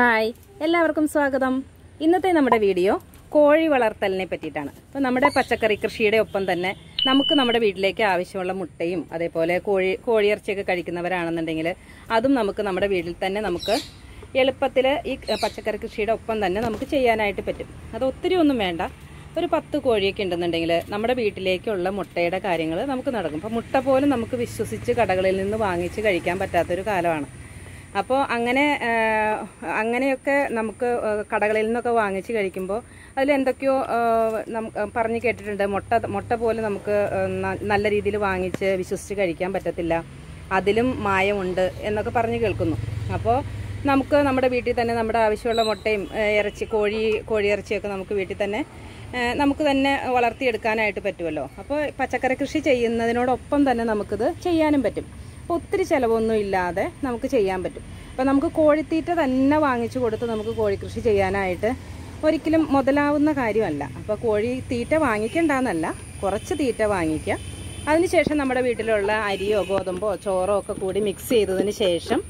hi എല്ലാവർക്കും സ്വാഗതം ഇന്നത്തെ നമ്മുടെ വീഡിയോ കോഴി വളർത്തലിനെ പറ്റിയിട്ടാണ് അപ്പോൾ നമ്മുടെ പച്ചക്കറി കൃഷിയുടെ ഒപ്പം തന്നെ നമുക്ക് നമ്മുടെ വീട്ടിലേക്ക് ആവശ്യമുള്ള മുട്ടയും അതേപോലെ കോഴി കോഴിയിറച്ചിയൊക്കെ കഴിക്കുന്നവരാണെന്നുണ്ടെങ്കിൽ അതും നമുക്ക് നമ്മുടെ വീട്ടിൽ തന്നെ നമുക്ക് എളുപ്പത്തിൽ ഈ പച്ചക്കറി കൃഷിയുടെ ഒപ്പം തന്നെ നമുക്ക് ചെയ്യാനായിട്ട് പറ്റും അത് ഒത്തിരി ഒന്നും വേണ്ട ഒരു പത്ത് കോഴിയൊക്കെ ഉണ്ടെന്നുണ്ടെങ്കിൽ നമ്മുടെ വീട്ടിലേക്കുള്ള മുട്ടയുടെ കാര്യങ്ങൾ നമുക്ക് നടക്കും അപ്പോൾ മുട്ട പോലും നമുക്ക് വിശ്വസിച്ച് കടകളിൽ നിന്ന് വാങ്ങിച്ച് കഴിക്കാൻ പറ്റാത്തൊരു കാലമാണ് അപ്പോൾ അങ്ങനെ ആ, അങ്ങനെയൊക്കെ നമുക്ക് ആ, കടകളിൽ നിന്നൊക്കെ വാങ്ങിച്ച് കഴിക്കുമ്പോൾ അതിൽ എന്തൊക്കെയോ ആ, നം- ആ, പറഞ്ഞ് കേട്ടിട്ടുണ്ട് മുട്ട മുട്ട പോലെ നമുക്ക് ആ, ന- നല്ല രീതിയിൽ വാങ്ങിച്ച് വിശ്വസിച്ച് കഴിക്കാൻ പറ്റത്തില്ല അതിലും മായമുണ്ട് എന്നൊക്കെ പറഞ്ഞ് കേൾക്കുന്നു അപ്പോൾ നമുക്ക് നമ്മുടെ വീട്ടിൽ തന്നെ നമ്മുടെ ആവശ്യമുള്ള മുട്ടയും ആ, ഇറച്ചി കോഴി കോഴിയിറച്ചിയൊക്കെ നമുക്ക് വീട്ടിൽ തന്നെ ആ, നമുക്ക് തന്നെ വളർത്തിയെടുക്കാനായിട്ട് പറ്റുമല്ലോ അപ്പോൾ പച്ചക്കറി കൃഷി ചെയ്യുന്നതിനോടൊപ്പം തന്നെ നമുക്കിത് ചെയ്യാനും പറ്റും അപ്പോൾ ഒത്തിരി ചിലവൊന്നും ഇല്ലാതെ നമുക്ക് ചെയ്യാൻ പറ്റും അപ്പോൾ നമുക്ക് കോഴിത്തീറ്റ തന്നെ വാങ്ങിച്ചു കൊടുത്ത് നമുക്ക് കോഴിക്കൃഷി ചെയ്യാനായിട്ട് ഒരിക്കലും മുതലാവുന്ന കാര്യമല്ല അപ്പോൾ കോഴി തീറ്റ വാങ്ങിക്കണ്ടെന്നല്ല കുറച്ച് തീറ്റ വാങ്ങിക്കുക അതിനുശേഷം നമ്മുടെ വീട്ടിലുള്ള അരിയോ ഗോതമ്പോ ചോറോ ഒക്കെ കൂടി മിക്സ് ചെയ്തതിന് ശേഷം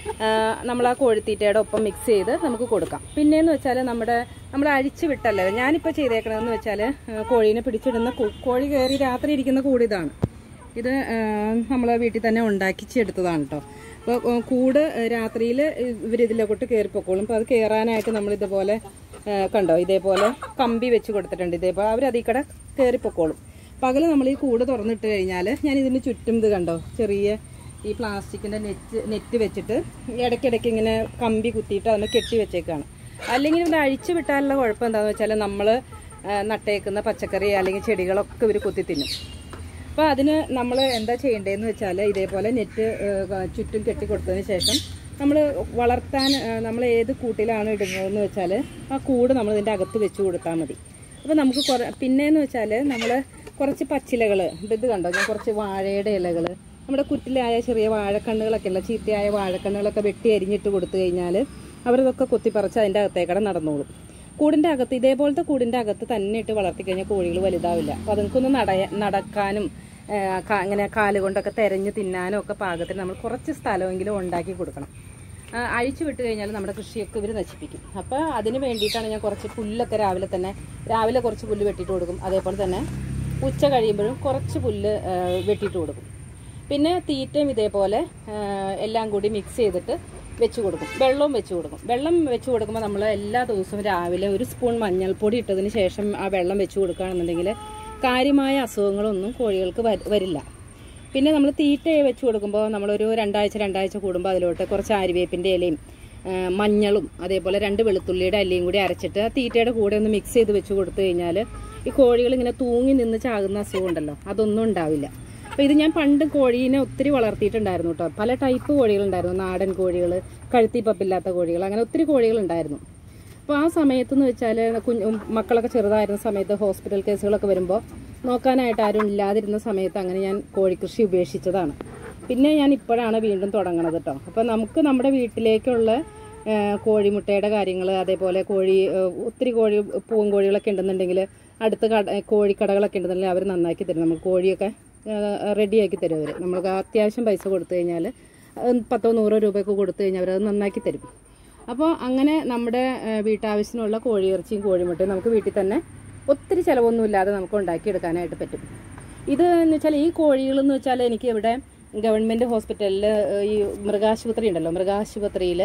നമ്മൾ ആ കോഴിത്തീറ്റയുടെ ഒപ്പം മിക്സ് ചെയ്ത് നമുക്ക് കൊടുക്കാം പിന്നെയെന്ന് വെച്ചാൽ നമ്മുടെ നമ്മൾ അഴിച്ചു വിട്ടല്ലേ ഞാനിപ്പോൾ ചെയ്തേക്കണതെന്ന് വെച്ചാൽ കോഴീനെ പിടിച്ചിടുന്ന കു- കോഴി കയറി രാത്രി ഇരിക്കുന്ന കൂടിതാണ് ഇത് നമ്മൾ വീട്ടിൽ തന്നെ ഉണ്ടാക്കിച്ചെടുത്തതാണ് കേട്ടോ അപ്പോൾ കൂട് രാത്രിയിൽ ഇവരിതിലോട്ട് കയറിപ്പോക്കോളും അപ്പോൾ അത് കയറാനായിട്ട് നമ്മൾ ഇതുപോലെ ആ, കണ്ടോ ഇതേപോലെ കമ്പി വെച്ച് കൊടുത്തിട്ടുണ്ട് ഇതേപോലെ അവർ അതിൽ കൂടെ കയറിപ്പോക്കോളും പകൽ നമ്മൾ ഈ കൂട് തുറന്നിട്ട് കഴിഞ്ഞാൽ ഞാൻ ഇതിന് ചുറ്റും ഇത് കണ്ടോ ചെറിയ ഈ പ്ലാസ്റ്റിക്കിൻ്റെ നെറ്റ് നെറ്റ് വെച്ചിട്ട് ഇടയ്ക്കിടയ്ക്ക് ഇങ്ങനെ കമ്പി കുത്തിയിട്ട് അതിനെ കെട്ടി വെച്ചേക്കാണ് അല്ലെങ്കിൽ ഇവിടെ അഴിച്ചു വിട്ടാലുള്ള കുഴപ്പം എന്താണെന്ന് വെച്ചാൽ നമ്മൾ നട്ടേക്കുന്ന പച്ചക്കറി അല്ലെങ്കിൽ ചെടികളൊക്കെ ഇവർ കുത്തി തിന്നും അപ്പോൾ അതിന് നമ്മൾ എന്താ ചെയ്യേണ്ടതെന്ന് വെച്ചാൽ ഇതേപോലെ നെറ്റ് ഏഹ്, ചുറ്റും കെട്ടി കൊടുത്തതിന് ശേഷം നമ്മൾ വളർത്താൻ നമ്മൾ ഏത് കൂട്ടിലാണ് ഇടുന്നതെന്ന് വെച്ചാൽ ആ കൂട് നമ്മൾ ഇതിൻ്റെ അകത്ത് വെച്ച് കൊടുത്താൽ മതി അപ്പോൾ നമുക്ക് കുറേ പിന്നെയെന്ന് വെച്ചാൽ നമ്മൾ കുറച്ച് പച്ചിലകൾ ഇത് കണ്ടോ ഞാൻ കുറച്ച് വാഴയുടെ ഇലകൾ നമ്മുടെ കുറ്റിലായ ചെറിയ വാഴക്കണ്ണുകളൊക്കെ ഉള്ള ചീത്തയായ വാഴക്കണ്ണുകളൊക്കെ വെട്ടി അരിഞ്ഞിട്ട് കൊടുത്തു കഴിഞ്ഞാൽ അവരിതൊക്കെ കൊത്തിപ്പറിച്ച് അതിൻ്റെ അകത്തേക്കടെ നടന്നോളും കൂടിൻ്റെ അകത്ത് ഇതേപോലത്തെ കൂടിൻ്റെ അകത്ത് തന്നെ ഇട്ട് വളർത്തി കഴിഞ്ഞാൽ കോഴികൾ വലുതാവില്ല അപ്പോൾ അതൊക്കെ നടയ നടക്കാനും ആ, കാ- ഇങ്ങനെ കാലുകൊണ്ടൊക്കെ തെരഞ്ഞ് തിന്നാനും ഒക്കെ പാകത്തിന് നമ്മൾ കുറച്ച് സ്ഥലമെങ്കിലും ഉണ്ടാക്കി കൊടുക്കണം ആ, അഴിച്ചു വിട്ട് കഴിഞ്ഞാൽ നമ്മുടെ കൃഷിയൊക്കെ ഇവർ നശിപ്പിക്കും അപ്പോൾ അതിന് വേണ്ടിയിട്ടാണ് ഞാൻ കുറച്ച് പുല്ലൊക്കെ രാവിലെ തന്നെ രാവിലെ കുറച്ച് പുല്ല് വെട്ടിയിട്ട് കൊടുക്കും അതേപോലെ തന്നെ ഉച്ച കഴിയുമ്പോഴും കുറച്ച് പുല്ല് ആ, വെട്ടിയിട്ട് കൊടുക്കും പിന്നെ തീറ്റയും ഇതേപോലെ ആ, എല്ലാം കൂടി മിക്സ് ചെയ്തിട്ട് വെച്ച് കൊടുക്കും വെള്ളവും വെച്ച് കൊടുക്കും വെള്ളം വെച്ച് കൊടുക്കുമ്പോൾ നമ്മൾ എല്ലാ ദിവസവും രാവിലെ ഒരു സ്പൂൺ മഞ്ഞൾപ്പൊടി ഇട്ടതിന് ശേഷം ആ വെള്ളം വെച്ച് കൊടുക്കുകയാണെന്നുണ്ടെങ്കിൽ കാര്യമായ അസുഖങ്ങളൊന്നും കോഴികൾക്ക് വര- വരില്ല പിന്നെ നമ്മൾ തീറ്റ വെച്ച് കൊടുക്കുമ്പോൾ നമ്മളൊരു രണ്ടാഴ്ച രണ്ടാഴ്ച കൂടുമ്പോൾ അതിലോട്ട് കുറച്ച് ആര്യവേപ്പിൻ്റെ ഇലയും ആ, മഞ്ഞളും അതേപോലെ രണ്ട് വെളുത്തുള്ളിയുടെ അല്ലയും കൂടി അരച്ചിട്ട് ആ തീറ്റയുടെ കൂടെ ഒന്ന് മിക്സ് ചെയ്ത് വെച്ച് കൊടുത്തു കഴിഞ്ഞാൽ ഈ കോഴികൾ ഇങ്ങനെ തൂങ്ങി നിന്ന് ചാകുന്ന അസുഖം ഉണ്ടല്ലോ അതൊന്നും ഉണ്ടാവില്ല അപ്പോൾ ഇത് ഞാൻ പണ്ട് കോഴീനെ ഒത്തിരി വളർത്തിയിട്ടുണ്ടായിരുന്നു കേട്ടോ പല ടൈപ്പ് കോഴികളുണ്ടായിരുന്നു നാടൻ കോഴികൾ കഴുത്തി പപ്പില്ലാത്ത കോഴികൾ അങ്ങനെ ഒത്തിരി കോഴികളുണ്ടായിരുന്നു അപ്പോൾ ആ സമയത്തെന്ന് വെച്ചാൽ കുഞ്ഞു മക്കളൊക്കെ ചെറുതായിരുന്ന സമയത്ത് ഹോസ്പിറ്റൽ കേസുകളൊക്കെ വരുമ്പോൾ നോക്കാനായിട്ട് ആരും ഇല്ലാതിരുന്ന സമയത്ത് അങ്ങനെ ഞാൻ കോഴിക്കൃഷി ഉപേക്ഷിച്ചതാണ് പിന്നെ ഞാൻ ഇപ്പോഴാണ് വീണ്ടും തുടങ്ങണത് കേട്ടോ അപ്പോൾ നമുക്ക് നമ്മുടെ വീട്ടിലേക്കുള്ള ആ, കോഴിമുട്ടയുടെ കാര്യങ്ങൾ അതേപോലെ കോഴി ആ, ഒത്തിരി കോഴി പൂവൻ കോഴികളൊക്കെ ഉണ്ടെന്നുണ്ടെങ്കിൽ അടുത്ത കട കോഴിക്കടകളൊക്കെ ഉണ്ടെന്നുണ്ടെങ്കിൽ അവർ നന്നാക്കി തരും നമുക്ക് കോഴിയൊക്കെ റെഡിയാക്കി തരും അവർ നമുക്ക് അത്യാവശ്യം പൈസ കൊടുത്തു കഴിഞ്ഞാൽ പത്തോ നൂറോ രൂപയൊക്കെ കൊടുത്തു കഴിഞ്ഞാൽ അവരത് നന്നാക്കി തരും അപ്പോൾ അങ്ങനെ നമ്മുടെ ആ, വീട്ടാവശ്യത്തിനുള്ള കോഴിയിറച്ചിയും കോഴിമുട്ടയും നമുക്ക് വീട്ടിൽ തന്നെ ഒത്തിരി ചിലവൊന്നുമില്ലാതെ നമുക്ക് ഉണ്ടാക്കിയെടുക്കാനായിട്ട് പറ്റും ഇത് എന്ന് വെച്ചാൽ ഈ കോഴികൾ എന്ന് വെച്ചാൽ എനിക്ക് ഇവിടെ ഗവൺമെൻറ് ഹോസ്പിറ്റലിൽ ഈ മൃഗാശുപത്രി ഉണ്ടല്ലോ മൃഗാശുപത്രിയിൽ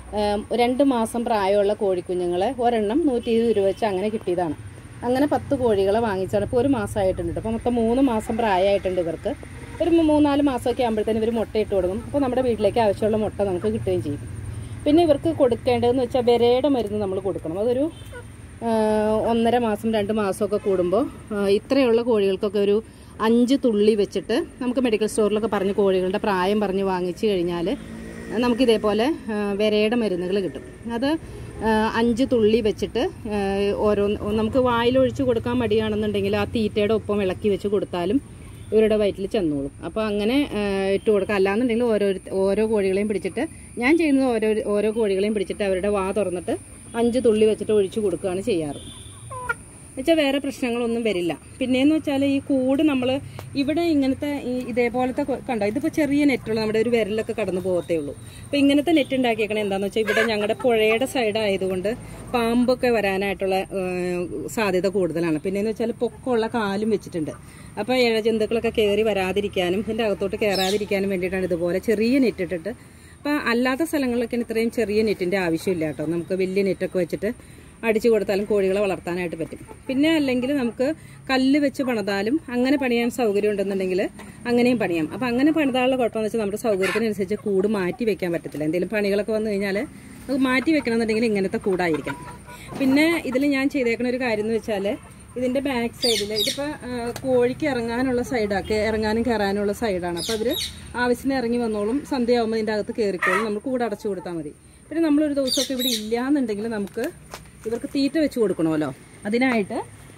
രണ്ട് മാസം പ്രായമുള്ള കോഴിക്കുഞ്ഞുങ്ങളെ ഒരെണ്ണം നൂറ്റി ഇരുപത് രൂപ വെച്ച് അങ്ങനെ കിട്ടിയതാണ് അങ്ങനെ പത്ത് കോഴികളെ വാങ്ങിച്ചാണ് ഇപ്പോൾ ഒരു മാസമായിട്ടുണ്ട് അപ്പോൾ മൊത്തം മൂന്ന് മാസം പ്രായമായിട്ടുണ്ട് ഇവർക്ക് ഒരു മൂന്നാല് മാസമൊക്കെ ആകുമ്പോഴത്തേനും ഇവർ മുട്ടയിട്ട് കൊടുക്കും അപ്പോൾ നമ്മുടെ വീട്ടിലേക്ക് ആവശ്യമുള്ള മുട്ട നമുക്ക് കിട്ടുകയും ചെയ്യും പിന്നെ ഇവർക്ക് കൊടുക്കേണ്ടതെന്ന് വെച്ചാൽ വിരയുടെ മരുന്ന് നമ്മൾ കൊടുക്കണം അതൊരു ആ, ഒന്നര മാസം രണ്ട് മാസമൊക്കെ കൂടുമ്പോൾ ആ, ഇത്രയുള്ള കോഴികൾക്കൊക്കെ ഒരു അഞ്ച് തുള്ളി വെച്ചിട്ട് നമുക്ക് മെഡിക്കൽ സ്റ്റോറിലൊക്കെ പറഞ്ഞ് കോഴികളുടെ പ്രായം പറഞ്ഞ് വാങ്ങിച്ചു കഴിഞ്ഞാൽ നമുക്ക് ഇതേപോലെ ആ, വിരയുടെ മരുന്നുകൾ കിട്ടും അത് ആ, അഞ്ച് തുള്ളി വെച്ചിട്ട് ആ, ഓരോ നമുക്ക് വായിലൊഴിച്ച് കൊടുക്കാൻ മടിയാണെന്നുണ്ടെങ്കിൽ ആ തീറ്റയുടെ ഒപ്പം ഇളക്കി വെച്ച് കൊടുത്താലും ഇവരുടെ വയറ്റിൽ ചെന്നോളും അപ്പോൾ അങ്ങനെ ആ, ഇട്ട് കൊടുക്കുക അല്ലാന്നുണ്ടെങ്കിൽ ഓരോ ഓരോ കോഴികളെയും പിടിച്ചിട്ട് ഞാൻ ചെയ്യുന്നത് ഓരോ ഓരോ കോഴികളെയും പിടിച്ചിട്ട് അവരുടെ വാ തുറന്നിട്ട് അഞ്ച് തുള്ളി വെച്ചിട്ട് ഒഴിച്ചു കൊടുക്കുകയാണ് ചെയ്യാറ് വെച്ചാൽ വേറെ പ്രശ്നങ്ങളൊന്നും വരില്ല പിന്നെയെന്ന് വെച്ചാൽ ഈ കൂട് നമ്മൾ ഇവിടെ ഇങ്ങനത്തെ ഈ ഇതേപോലത്തെ കൊ- കണ്ടോ ഇതിപ്പോൾ ചെറിയ നെറ്റുള്ള നമ്മുടെ ഒരു വിരലൊക്കെ കടന്നു പോകത്തേ ഉള്ളൂ അപ്പോൾ ഇങ്ങനത്തെ നെറ്റ് ഉണ്ടാക്കിയേക്കണേ എന്താണെന്ന് വെച്ചാൽ ഇവിടെ ഞങ്ങളുടെ പുഴയുടെ സൈഡ് ആയതുകൊണ്ട് പാമ്പൊക്കെ വരാനായിട്ടുള്ള ഏഹ്, സാധ്യത കൂടുതലാണ് പിന്നെയെന്ന് വെച്ചാൽ പൊക്കമുള്ള കാലും വെച്ചിട്ടുണ്ട് അപ്പോൾ ഇഴജന്തുക്കളൊക്കെ കയറി വരാതിരിക്കാനും ഇതിൻ്റെ അകത്തോട്ട് കയറാതിരിക്കാനും വേണ്ടിയിട്ടാണ് ഇതുപോലെ ചെറിയ നെറ്റ് ഇട്ടിട്ട് അപ്പോൾ അല്ലാത്ത സ്ഥലങ്ങളിലൊക്കെ ഇത്രയും ചെറിയ നെറ്റിൻ്റെ ആവശ്യമില്ല കേട്ടോ നമുക്ക് വലിയ നെറ്റൊക്കെ വെച്ചിട്ട് അടിച്ചു കൊടുത്താലും കോഴികളെ വളർത്താനായിട്ട് പറ്റും പിന്നെ അല്ലെങ്കിൽ നമുക്ക് കല്ല് വെച്ച് പണിതാലും അങ്ങനെ പണിയാൻ സൗകര്യം ഉണ്ടെന്നുണ്ടെങ്കിൽ അങ്ങനെയും പണിയാം അപ്പം അങ്ങനെ പണിതാനുള്ള കുഴപ്പമെന്ന് വെച്ചാൽ നമ്മുടെ സൗകര്യത്തിനനുസരിച്ച് കൂട് മാറ്റി വെക്കാൻ പറ്റത്തില്ല എന്തെങ്കിലും പണികളൊക്കെ വന്നു കഴിഞ്ഞാൽ നമുക്ക് മാറ്റി വെക്കണമെന്നുണ്ടെങ്കിൽ ഇങ്ങനത്തെ കൂടായിരിക്കണം പിന്നെ ഇതിൽ ഞാൻ ചെയ്തേക്കുന്ന ഒരു കാര്യം എന്ന് വെച്ചാൽ ഇതിന്റെ ബാക്ക് സൈഡിൽ ഇതിപ്പോൾ കോഴിക്ക് ഇറങ്ങാനുള്ള സൈഡാക്കി ഇറങ്ങാനും കയറാനുള്ള സൈഡാണ് അപ്പോൾ അവർ ആവശ്യത്തിന് ഇറങ്ങി വന്നോളും സന്ധ്യയാകുമ്പോൾ ഇതിൻ്റെ അകത്ത് കയറിക്കോളും നമ്മൾ കൂടെ അടച്ചു കൊടുത്താൽ മതി പിന്നെ നമ്മളൊരു ദിവസമൊക്കെ ഇവിടെ ഇല്ലാന്നുണ്ടെങ്കിൽ നമുക്ക് ഇവർക്ക് തീറ്റ വെച്ച് കൊടുക്കണമല്ലോ അതിനായിട്ട്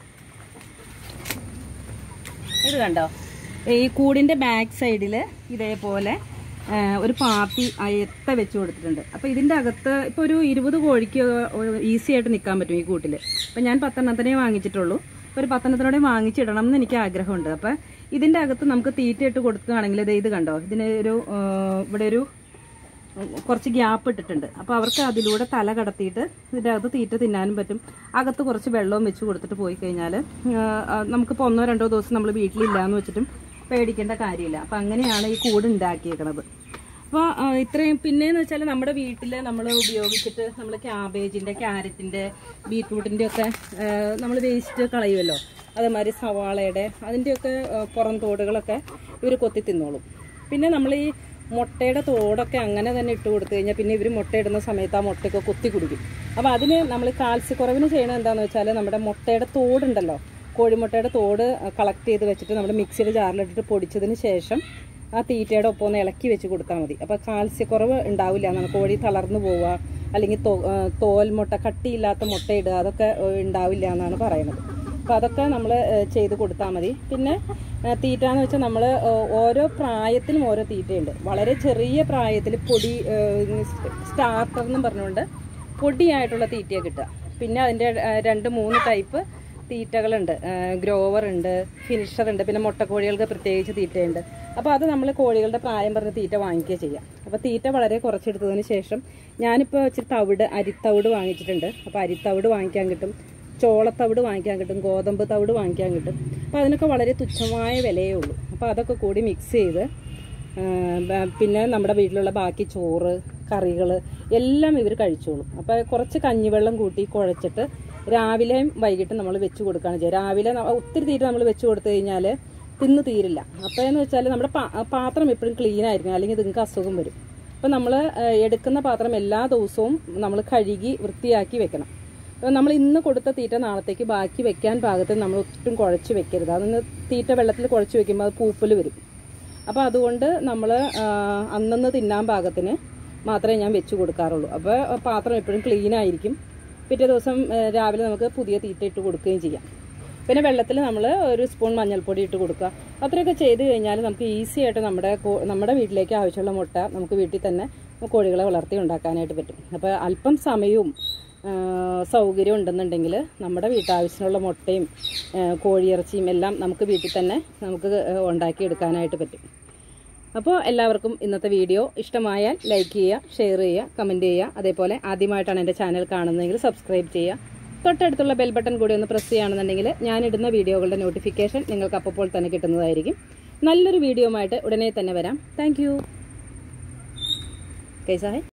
ഇത് കണ്ടോ ഈ കൂടിന്റെ ബാക്ക് സൈഡിൽ ഇതേപോലെ ആ, ഒരു പാത്തി എത്ത വെച്ച് കൊടുത്തിട്ടുണ്ട് അപ്പോൾ ഇതിൻ്റെ അകത്ത് ഇപ്പോൾ ഒരു ഇരുപത് കോഴിക്ക് ഈസി ആയിട്ട് നിൽക്കാൻ പറ്റും ഈ കൂട്ടിൽ അപ്പോൾ ഞാൻ പത്തെണ്ണത്തിനേ വാങ്ങിച്ചിട്ടുള്ളൂ അപ്പോൾ ഒരു പത്തെണ്ണത്തിനോടെ വാങ്ങിച്ചിടണം എന്ന് എനിക്ക് ആഗ്രഹമുണ്ട് അപ്പോൾ ഇതിൻ്റെ അകത്ത് നമുക്ക് തീറ്റ ഇട്ട് കൊടുക്കുകയാണെങ്കിൽ ദേ ഇത് കണ്ടോ ഇതിന് ഒരു ആ, ഇവിടെ ഒരു കുറച്ച് ഗ്യാപ്പ് ഇട്ടിട്ടുണ്ട് അപ്പോൾ അവർക്ക് അതിലൂടെ തല കടത്തിയിട്ട് ഇതിൻ്റെ അകത്ത് തീറ്റ തിന്നാനും പറ്റും അകത്ത് കുറച്ച് വെള്ളവും വെച്ച് കൊടുത്തിട്ട് പോയി കഴിഞ്ഞാൽ നമുക്കിപ്പോൾ ഒന്നോ രണ്ടോ ദിവസം നമ്മൾ വീട്ടിലില്ലാന്ന് വെച്ചിട്ടും പേടിക്കേണ്ട കാര്യമില്ല അപ്പം അങ്ങനെയാണ് ഈ കൂട് ഉണ്ടാക്കിയേക്കണത് അപ്പോൾ ഇത്രയും പിന്നെയെന്ന് വെച്ചാൽ നമ്മുടെ വീട്ടിൽ നമ്മൾ ഉപയോഗിച്ചിട്ട് നമ്മൾ ക്യാബേജിൻ്റെ ക്യാരറ്റിൻ്റെ ബീറ്റ്റൂട്ടിൻ്റെ ഒക്കെ നമ്മൾ വേസ്റ്റ് കളയുമല്ലോ അതേമാതിരി സവാളയുടെ അതിൻ്റെയൊക്കെ ആ, പുറം തോടുകളൊക്കെ ഇവർ കൊത്തി തിന്നോളും പിന്നെ നമ്മൾ ഈ മുട്ടയുടെ തോടൊക്കെ അങ്ങനെ തന്നെ ഇട്ട് കൊടുത്തു കഴിഞ്ഞാൽ പിന്നെ ഇവർ മുട്ടയിടുന്ന സമയത്ത് ആ മുട്ടയൊക്കെ കുത്തി കുടിക്കും അപ്പോൾ അതിന് നമ്മൾ കാൽസ്യക്കുറവിന് ചെയ്യണത് എന്താണെന്ന് വെച്ചാൽ നമ്മുടെ മുട്ടയുടെ തോടുണ്ടല്ലോ കോഴിമുട്ടയുടെ തോട് കളക്ട് ചെയ്ത് വെച്ചിട്ട് നമ്മൾ മിക്സിയുടെ ജാറിലിട്ടിട്ട് പൊടിച്ചതിന് ശേഷം ആ തീറ്റയുടെ ഒപ്പം ഒന്ന് ഇളക്കി വെച്ച് കൊടുത്താൽ മതി അപ്പോൾ കാൽസ്യക്കുറവ് ഉണ്ടാവില്ല എന്നാണ് കോഴി തളർന്നു പോവുക അല്ലെങ്കിൽ തോ ആ, തോൽ മുട്ട കട്ടിയില്ലാത്ത മുട്ട ഇടുക അതൊക്കെ ഏഹ്, ഉണ്ടാവില്ല എന്നാണ് പറയുന്നത് അപ്പോൾ അതൊക്കെ നമ്മൾ ചെയ്ത് കൊടുത്താൽ മതി പിന്നെ ഏഹ്, തീറ്റ എന്ന് വെച്ചാൽ നമ്മൾ ഓരോ പ്രായത്തിലും ഓരോ തീറ്റയുണ്ട് വളരെ ചെറിയ പ്രായത്തിൽ പൊടി സ്റ്റാർട്ടർ എന്നും പറഞ്ഞുകൊണ്ട് പൊടിയായിട്ടുള്ള തീറ്റയാണ് കിട്ടുക പിന്നെ അതിൻ്റെ ഏഹ്, രണ്ട് മൂന്ന് ടൈപ്പ് തീറ്റകളുണ്ട് ഗ്രോവർ ഉണ്ട് ഫിനിഷർ ഉണ്ട് പിന്നെ മുട്ടക്കോഴികൾക്ക് പ്രത്യേകിച്ച് തീറ്റയുണ്ട് അപ്പോൾ അത് നമ്മൾ കോഴികളുടെ പ്രായം പറഞ്ഞ് തീറ്റ വാങ്ങിക്കുക ചെയ്യാം അപ്പോൾ തീറ്റ വളരെ കുറച്ചെടുത്തതിന് ശേഷം ഞാനിപ്പോൾ ഇച്ചിരി തവിട് അരിത്തവിട് വാങ്ങിച്ചിട്ടുണ്ട് അപ്പോൾ അരിത്തവിട് വാങ്ങിക്കാൻ കിട്ടും ചോളത്തവിട് വാങ്ങിക്കാൻ കിട്ടും ഗോതമ്പ് തവിട് വാങ്ങിക്കാൻ കിട്ടും അപ്പോൾ അതിനൊക്കെ വളരെ തുച്ഛമായ വിലയേ ഉള്ളൂ അപ്പോൾ അതൊക്കെ കൂടി മിക്സ് ചെയ്ത് ആ, ബ- പിന്നെ നമ്മുടെ വീട്ടിലുള്ള ബാക്കി ചോറ് കറികൾ എല്ലാം ഇവർ കഴിച്ചോളും അപ്പോൾ കുറച്ച് കഞ്ഞിവെള്ളം കൂട്ടി കുഴച്ചിട്ട് രാവിലെയും വൈകിട്ടും നമ്മൾ വെച്ച് കൊടുക്കുകയാണ് ചെയ്യുക രാവിലെ ന- ഒത്തിരി തീരെ നമ്മൾ വെച്ച് കൊടുത്തു കഴിഞ്ഞാൽ തിന്ന് തീരില്ല അപ്പോൾ എന്ന് വെച്ചാൽ നമ്മുടെ പാ- പാത്രം എപ്പോഴും ക്ലീൻ ആയിരിക്കണം അല്ലെങ്കിൽ നിങ്ങൾക്ക് അസുഖം വരും അപ്പോൾ നമ്മൾ എടുക്കുന്ന പാത്രം എല്ലാ ദിവസവും നമ്മൾ കഴുകി വൃത്തിയാക്കി വെക്കണം അപ്പോൾ നമ്മൾ ഇന്ന് കൊടുത്ത തീറ്റ നാളത്തേക്ക് ബാക്കി വെക്കാൻ പാകത്തിന് നമ്മൾ ഒട്ടും കുഴച്ച് വെക്കരുത് അതൊന്ന് തീറ്റ വെള്ളത്തിൽ കുഴച്ച് വെക്കുമ്പോൾ അത് പൂപ്പൽ വരും അപ്പോൾ അതുകൊണ്ട് നമ്മൾ അന്നന്ന് തിന്നാൻ പാകത്തിന് മാത്രമേ ഞാൻ വെച്ച് കൊടുക്കാറുള്ളൂ അപ്പോൾ പാത്രം എപ്പോഴും ക്ലീൻ ആയിരിക്കും പിറ്റേ ദിവസം ആ, രാവിലെ നമുക്ക് പുതിയ തീറ്റ ഇട്ട് കൊടുക്കുകയും ചെയ്യാം പിന്നെ വെള്ളത്തിൽ നമ്മൾ ഒരു സ്പൂൺ മഞ്ഞൾപ്പൊടി ഇട്ട് കൊടുക്കുക അത്രയൊക്കെ ചെയ്ത് കഴിഞ്ഞാൽ നമുക്ക് ഈസി ആയിട്ട് നമ്മുടെ കോ- നമ്മുടെ വീട്ടിലേക്ക് ആവശ്യമുള്ള മുട്ട നമുക്ക് വീട്ടിൽ തന്നെ കോഴികളെ വളർത്തി ഉണ്ടാക്കാനായിട്ട് പറ്റും അപ്പോൾ അല്പം സമയവും ആ, സൗകര്യം ഉണ്ടെന്നുണ്ടെങ്കിൽ നമ്മുടെ വീട്ടാവശ്യത്തിനുള്ള മുട്ടയും ആ, കോഴിയിറച്ചിയും എല്ലാം നമുക്ക് വീട്ടിൽ തന്നെ നമുക്ക് ഉണ്ടാക്കിയെടുക്കാനായിട്ട് പറ്റും അപ്പോൾ എല്ലാവർക്കും ഇന്നത്തെ വീഡിയോ ഇഷ്ടമായാൽ ലൈക്ക് ചെയ്യുക ഷെയർ ചെയ്യുക കമൻറ്റ് ചെയ്യുക അതേപോലെ ആദ്യമായിട്ടാണ് എൻ്റെ ചാനൽ കാണുന്നതെങ്കിൽ സബ്സ്ക്രൈബ് ചെയ്യുക തൊട്ടടുത്തുള്ള ബെൽ ബട്ടൺ കൂടി ഒന്ന് പ്രസ് ചെയ്യുകയാണെന്നുണ്ടെങ്കിൽ ഞാനിടുന്ന വീഡിയോകളുടെ നോട്ടിഫിക്കേഷൻ നിങ്ങൾക്ക് അപ്പോൾ തന്നെ കിട്ടുന്നതായിരിക്കും നല്ലൊരു വീഡിയോ ആയിട്ട് ഉടനെ തന്നെ വരാം താങ്ക് യു കൈസാഹേ